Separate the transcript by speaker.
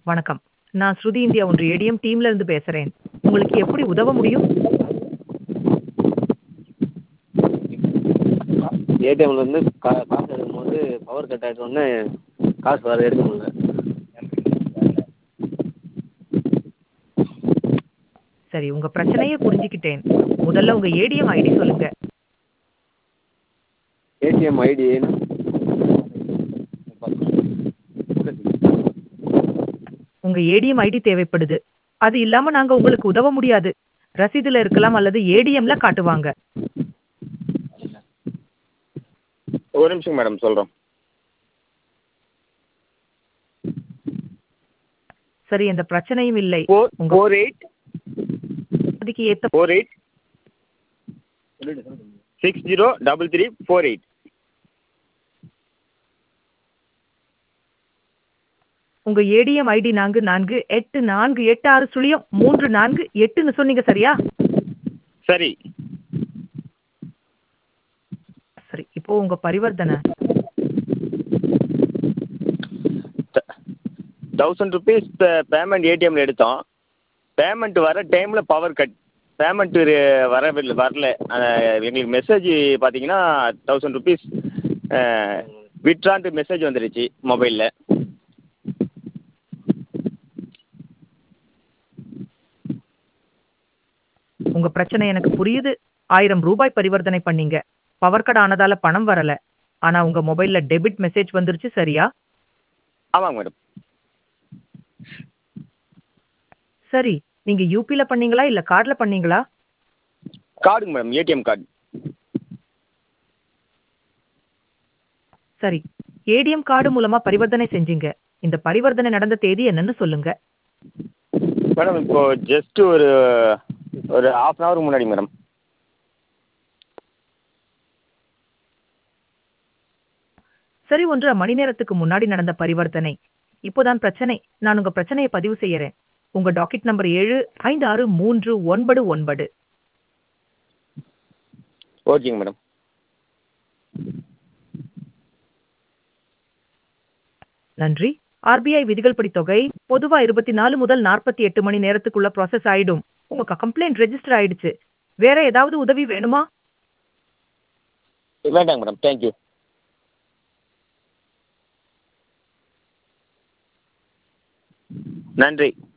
Speaker 1: வணக்கம் நான் ஸ்ருதி இந்தியா ஒன்று ஏடிஎம் டீம்ல இருந்து பேசுறேன் உங்களுக்கு எப்படி உதவ முடியும்
Speaker 2: ஏடிஎம்லேருந்து கா காசு எடுக்கும்போது பவர் கட் ஆகிட்டோன்னே காசு வர எடுக்க முடியல
Speaker 1: சரி உங்க பிரச்சனையை புரிஞ்சுக்கிட்டேன் முதல்ல உங்க ஏடிஎம் ஐடி சொல்லுங்க
Speaker 2: ஏடிஎம் ஐடி
Speaker 1: உங்க ஏடிஎம் ஐடி தேவைப்படுது அது இல்லாம நாங்க உங்களுக்கு உதவ முடியாது ரசீதுல இருக்கலாம் அல்லது ஏடிஎம்ல காட்டுவாங்க
Speaker 3: ஒரு நிமிஷம் மேடம் சொல்கிறோம்
Speaker 1: சரி எந்த பிரச்சனையும் இல்லை
Speaker 3: ஃபோர்
Speaker 1: உங்க
Speaker 3: ஃபோர் எயிட்
Speaker 1: வசதிக்கு ஏத்த
Speaker 3: four eight six zero double three four eight
Speaker 1: உங்க ஏடிஎம் ஐடி நான்கு நான்கு எட்டு நான்கு எட்டு ஆறு சுழியம் மூன்று நான்கு எட்டுன்னு சொன்னீங்க சரியா
Speaker 3: சரி
Speaker 1: சரி இப்போ உங்க பரிவர்த்தனை
Speaker 3: தௌசண்ட் ருபீஸ் பேமெண்ட் ஏடிஎம்ல எடுத்தோம் பேமெண்ட் வர டைமில் பவர் கட் பேமெண்ட் வரவில்லை வரல அஹ், எங்களுக்கு மெசேஜ் பார்த்தீங்கன்னா தௌசண்ட் ருபீஸ் விட்ரான்ட்டு மெசேஜ் வந்துடுச்சு மொபைலில்
Speaker 1: உங்க பிரச்சனை எனக்கு புரியுது ஆயிரம் ரூபாய் பரிவர்த்தனை பண்ணீங்க பவர் கட் ஆனதால பணம் வரல ஆனா உங்க மொபைல்ல டெபிட் மெசேஜ் வந்துருச்சு சரியா
Speaker 3: ஆமாங்க மேடம்
Speaker 1: சரி நீங்க யூபில பண்ணீங்களா இல்ல கார்டுல பண்ணீங்களா
Speaker 3: கார்டுங்க மேடம் ஏடிஎம் கார்டு
Speaker 1: சரி ஏடிஎம் கார்டு மூலமா பரிவர்த்தனை செஞ்சீங்க இந்த பரிவர்த்தனை நடந்த தேதி என்னன்னு சொல்லுங்க
Speaker 3: மேடம் இப்போ ஜஸ்ட் ஒரு ஒரு ஹாஃப் அன் ஹவருக்கு முன்னாடி மேடம்
Speaker 1: சரி ஒன்றரை மணி நேரத்துக்கு முன்னாடி நடந்த பரிவர்த்தனை இப்போதான் பிரச்சனை நான் உங்க பிரச்சனையை பதிவு செய்யறேன் உங்க டாக்கெட் நம்பர் ஏழு ஐந்து ஆறு மூன்று ஒன்பது ஒன்பது
Speaker 3: ஓகேங்க மேடம்
Speaker 1: நன்றி ஆர்பிஐ விதிகள் படி தொகை பொதுவா இருபத்தி நாலு முதல் நாற்பத்தி எட்டு மணி நேரத்துக்குள்ள ப்ராசஸ் ஆயிடும் உங்க கம்ப்ளைண்ட் ரெஜிஸ்டர் ஆயிடுச்சு வேற ஏதாவது உதவி வேணுமா
Speaker 3: வேண்டாங்க மேடம் தேங்க்யூ நன்றி